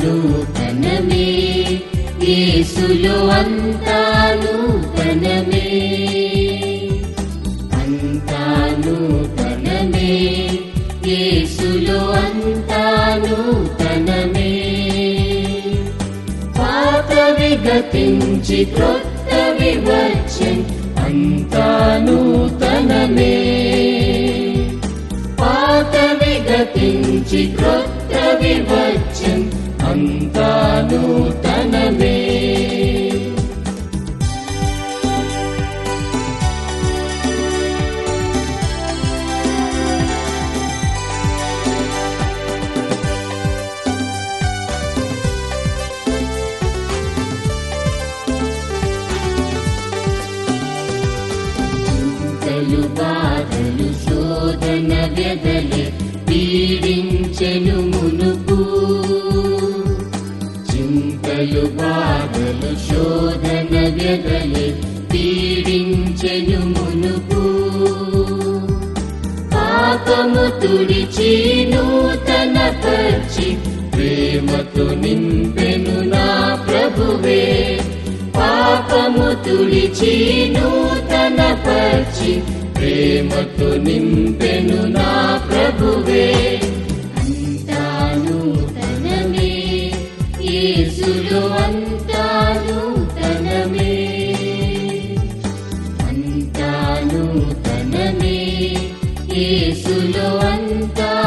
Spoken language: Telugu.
నూతనమే యేసులో అంతా నూతనమే అంతా నూతనమే యేసులో అంతా నూతనమే పాతవి గతించి క్రొత్తవి వచ్చన్ అంతా నూతనమే పాతవి గతించి క్రొత్తవి వచ్చన్ అంతా నూతనమే చింతలు బాధలు శోధన వ్యధలే పీడించెను మునుపు చింతలు బాధలు శోధన వ్యధలే పీడించెను మునుపు పాపము తుడిచి నూతన పర్చి ప్రేమతో నింపెను నా ప్రభువే పాపము తుడిచి నూతన పర్చి ప్రేమతో నింపెను నా ప్రభువే అంతా నూతనమే యేసులో అంతా నూతనమే అంతా నూతనమే యేసులో అంతా